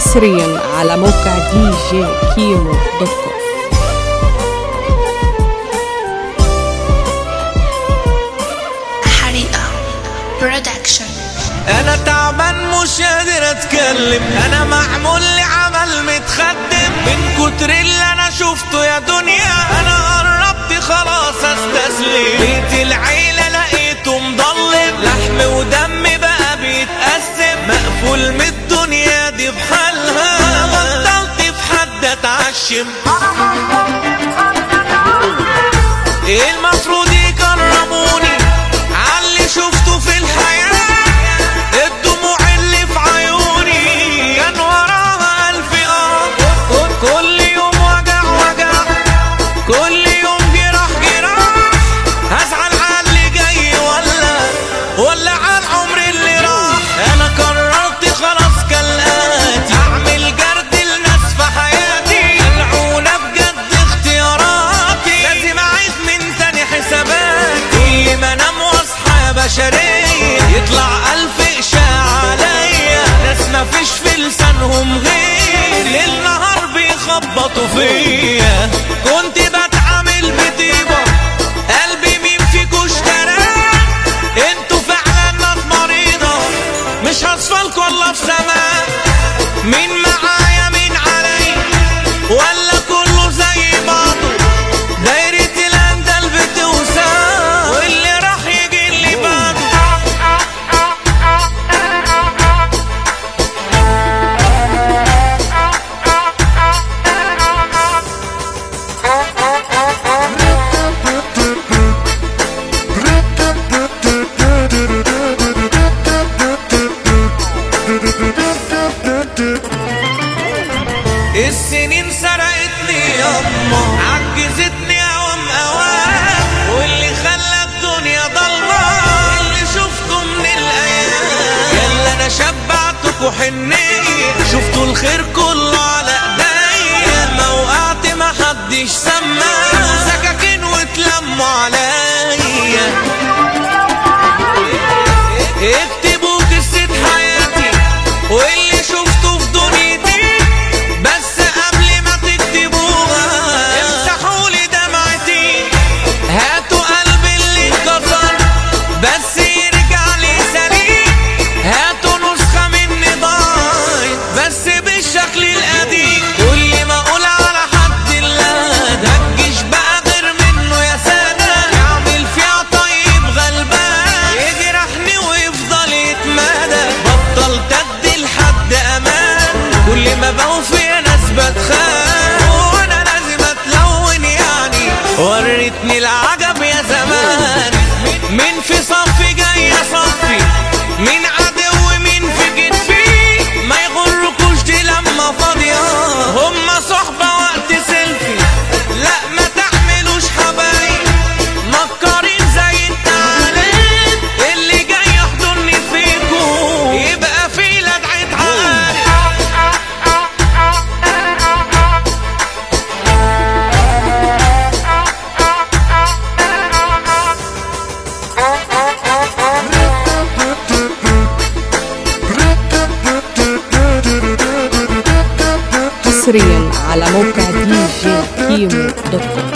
حصريا على موقع دي جي كيمو دوت كوم حريقة برودكشن انا تعبان مش قادر اتكلم انا معمول لي عمل متخدم من كتر اللي انا شفته يا دنيا انا قربت خلاص استسلم بيت العيلة لقيته مضلم لحم ودم بقى بيتقسم مقفول من الدنيا دي بحالها انا بطلت في حد اتعشم ايه المفروض يكرموني عاللي شفته في الحياة الدموع اللي في عيوني كان وراها ألف اه كل يوم وجع وجع كل يوم جراح جراح هزعل على اللي جاي ولا ولا على العمر اللي راح انا قررت خلاص كالآتي اعمل جرد الناس في حياتي ملعونة بجد اختياراتي لازم اعيد من تاني حسابات كل ما انام واصحى يا بشرية يطلع الف اشاعة عليا ناس مفيش في لسانهم غير ليل نهار بيخبطوا فيا كنت بتعامل بطيبة قلبي مين فيكوا اشتراه انتوا فعلا ناس مريضة مش هصفلكوا والله في سماء مين معايا مين عليا ولا كله زي بعضه دايرة الاندل بتوسع واللي راح يجي اللي بعده السنين سرقتني ياما عجزتني اوام اوام واللي خلى الدنيا ضلمة اللي شفته من الايام يلا انا شبعتكوا حنية شفتوا الخير كله على ايديا ما وقعت ما حدش سمع سكاكين واتلموا عليا اكتبوا قصة حياتي واللي شفته في دنيتي بس قبل ما تكتبوها امسحوا لي دمعتي هاتوا قلبي اللي اتكسر بس يرجع لي سليم هاتوا نسخة مني ضايع بس بالشكل القديم كل ما اقول على حد الله دجش بقى غير منه يا سادة يعمل فيها طيب غلبان يجرحني ويفضل يتمادى بطلت ادي لحد امان كل ما بوفي ناس بتخان وانا لازم اتلون يعني وريتني العجب يا زمان مين في صفي جاي صفي مين عدو مين في كتفي ما يغركوش دي لما فاضية هما صحبة وقت سيلفي لا ما تعملوش حبايب مكارين زي التعليم اللي جاي يحضني فيكو يبقى في لدعة عقارب حصريا على موقع دي جي كيمو دوت كوم